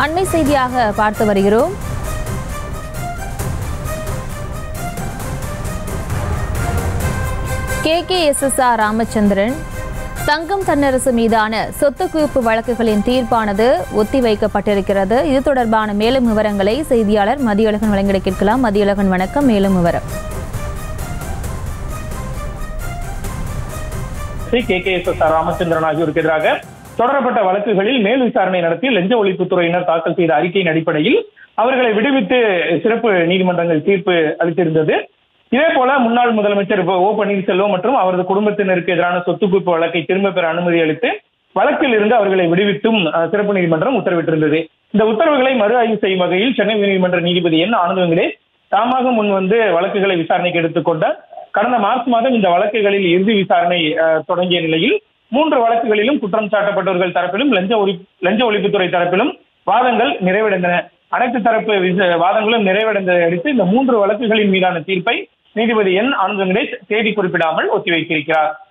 அண்மை செய்தியாக பார்த்து வருகிறோம் K K S S R Ramachandran Thangam Thennarasu மீதான சொத்து குவிப்பு வழக்குகளின் தீர்ப்பானது ஒத்திவைக்கப்பட்டிருக்கிறது இது தொடர்பான மேலும் விவரங்களை செய்தியாளர் மதியழகன் வழங்கிட கேட்கலாம் மதியழகன் வணக்கம் மேலும் விவரம் Shri K K S S R Ramachandran ஆகியோருக்கு எதிராக தொடரப்பட்ட வழக்குகளில் மேல் விசாரணை நடத்தி லஞ்ச ஒழிப்புத்துறையினர் தாக்கல் செய்த அறிக்கையின் அடிப்படையில் அவர்களை விடுவித்து சிறப்பு நீதிமன்றங்கள் தீர்ப்பு அளித்திருந்தது இதே போல முன்னாள் முதலமைச்சர் ஓ பன்னீர்செல்வம் மற்றும் அவரது குடும்பத்தினருக்கு எதிரான சொத்து குவிப்பு வழக்கை திரும்ப பெற அனுமதி அளித்து வழக்கில் இருந்து அவர்களை விடுவித்தும் அஹ், சிறப்பு நீதிமன்றம் உத்தரவிட்டிருந்தது இந்த உத்தரவுகளை மறு ஆய்வு செய்யும் வகையில் சென்னை உயர்நீதிமன்ற நீதிபதி என் ஆனந்த வெங்கடேஷ் தாமாக முன் வந்து வழக்குகளை விசாரணைக்கு எடுத்துக்கொண்டார் கடந்த மார்ச் மாதம் இந்த வழக்குகளில் இறுதி விசாரணை அஹ், தொடங்கிய நிலையில் மூன்று வழக்குகளிலும் குற்றம் சாட்டப்பட்டவர்கள் தரப்பிலும் லஞ்ச ஒழி லஞ்ச ஒழிப்புத்துறை தரப்பிலும் வாதங்கள் நிறைவடைந்தன அனைத்து தரப்பு விச- வாதங்களும் நிறைவடைந்ததை அடுத்து இந்த மூன்று வழக்குகளின் மீதான தீர்ப்பை நீதிபதி என் ஆனந்த வெங்கடேஷ் தேதி குறிப்பிடாமல் ஒத்திவைத்திருக்கிறார்